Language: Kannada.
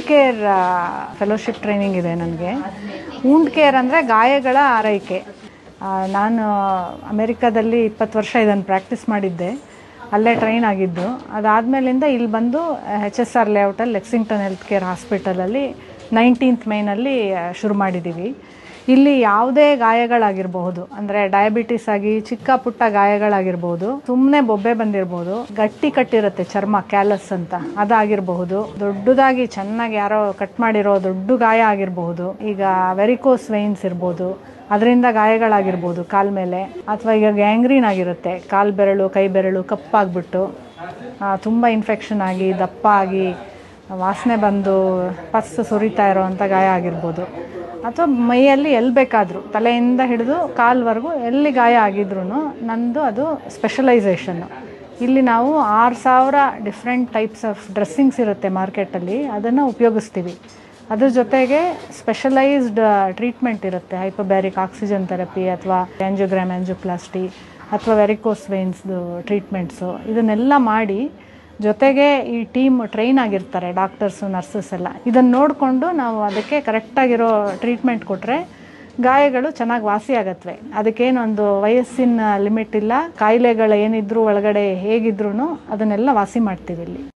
ಕೇರ್ ಫೆಲೋಶಿಪ್ ಟ್ರೈನಿಂಗ್ ಇದೆ ನನಗೆ ವೂಂಡ್ ಕೇರ್ ಅಂದರೆ ಗಾಯಗಳ ಆರೈಕೆ ಆ, ನಾನು ಅಮೆರಿಕಾದಲ್ಲಿ ಇಪ್ಪತ್ತು ವರ್ಷ ಇದನ್ನು ಪ್ರಾಕ್ಟೀಸ್ ಮಾಡಿದ್ದೆ ಅಲ್ಲೇ ಟ್ರೈನ್ ಆಗಿದ್ದು ಅದಾದಮೇಲಿಂದ ಇಲ್ಲಿ ಬಂದು ಎಚ್ ಎಸ್ ಆರ್ ಲೇಔಟಲ್ಲಿ ಲೆಕ್ಸಿಂಗ್ಟನ್ ಹೆಲ್ತ್ ಕೇರ್ ಹಾಸ್ಪಿಟಲಲ್ಲಿ ನೈನ್ಟೀನ್ತ್ ಮೇನಲ್ಲಿ ಆ, ಶುರು ಮಾಡಿದ್ದೀವಿ ಇಲ್ಲಿ ಯಾವುದೇ ಗಾಯಗಳಾಗಿರಬಹುದು ಅಂದರೆ ಡಯಾಬಿಟಿಸ್ ಆಗಿ ಚಿಕ್ಕ ಪುಟ್ಟ ಗಾಯಗಳಾಗಿರ್ಬೋದು ಸುಮ್ಮನೆ ಬೊಬ್ಬೆ ಬಂದಿರಬಹುದು ಗಟ್ಟಿ ಕಟ್ಟಿರುತ್ತೆ ಚರ್ಮ ಕ್ಯಾಲಸ್ ಅಂತ ಅದಾಗಿರಬಹುದು ದೊಡ್ಡದಾಗಿ ಚೆನ್ನಾಗಿ ಯಾರೋ ಕಟ್ ಮಾಡಿರೋ ದೊಡ್ಡ ಗಾಯ ಆಗಿರಬಹುದು ಈಗ ವೆರಿಕೋಸ್ ವೈನ್ಸ್ ಇರ್ಬೋದು ಅದರಿಂದ ಗಾಯಗಳಾಗಿರ್ಬೋದು ಕಾಲ್ ಮೇಲೆ ಅಥವಾ ಈಗ ಗ್ಯಾಂಗ್ರೀನ್ ಆಗಿರುತ್ತೆ ಕಾಲು ಬೆರಳು ಕೈ ಬೆರಳು ಕಪ್ಪಾಗ್ಬಿಟ್ಟು ತುಂಬ ಇನ್ಫೆಕ್ಷನ್ ಆಗಿ ದಪ್ಪ ಆಗಿ ವಾಸನೆ ಬಂದು ಪಸ್ ಸುರಿತಾ ಇರೋವಂಥ ಗಾಯ ಆಗಿರ್ಬೋದು ಅಥವಾ ಮೈಯಲ್ಲಿ ಎಲ್ಲಿ ಬೇಕಾದರೂ ತಲೆಯಿಂದ ಹಿಡಿದು ಕಾಲ್ವರೆಗೂ ಎಲ್ಲಿ ಗಾಯ ಆಗಿದ್ರೂ ನಂದು ಅದು ಸ್ಪೆಷಲೈಸೇಷನ್ನು ಇಲ್ಲಿ ನಾವು ಆರು ಸಾವಿರ ಡಿಫ್ರೆಂಟ್ ಟೈಪ್ಸ್ ಆಫ್ ಡ್ರೆಸ್ಸಿಂಗ್ಸ್ ಇರುತ್ತೆ ಮಾರ್ಕೆಟಲ್ಲಿ ಅದನ್ನು ಉಪಯೋಗಿಸ್ತೀವಿ ಅದ್ರ ಜೊತೆಗೆ ಸ್ಪೆಷಲೈಸ್ಡ್ ಟ್ರೀಟ್ಮೆಂಟ್ ಇರುತ್ತೆ ಹೈಪೋಬ್ಯಾರಿಕ್ ಆಕ್ಸಿಜನ್ ಥೆರಪಿ ಅಥವಾ ಆ್ಯಂಜಿಯೋಗ್ರಾಮ್ ಆ್ಯಂಜಿಯೋಪ್ಲಾಸ್ಟಿ ಅಥವಾ ವೆರಿಕೋಸ್ ವೇನ್ಸ್ದು ಟ್ರೀಟ್ಮೆಂಟ್ಸು ಇದನ್ನೆಲ್ಲ ಮಾಡಿ ಜೊತೆಗೆ ಈ ಟೀಮ್ ಟ್ರೈನ್ ಆಗಿರ್ತಾರೆ ಡಾಕ್ಟರ್ಸು ನರ್ಸಸ್ ಎಲ್ಲ ಇದನ್ನು ನೋಡಿಕೊಂಡು ನಾವು ಅದಕ್ಕೆ ಕರೆಕ್ಟಾಗಿರೋ ಟ್ರೀಟ್ಮೆಂಟ್ ಕೊಟ್ಟರೆ ಗಾಯಗಳು ಚೆನ್ನಾಗಿ ವಾಸಿ ಆಗತ್ವೆ ಅದಕ್ಕೇನೊಂದು ವಯಸ್ಸಿನ ಲಿಮಿಟ್ ಇಲ್ಲ ಕಾಯಿಲೆಗಳು ಏನಿದ್ರು ಒಳಗಡೆ ಹೇಗಿದ್ರು ಅದನ್ನೆಲ್ಲ ವಾಸಿ ಮಾಡ್ತೀವಿ ಇಲ್ಲಿ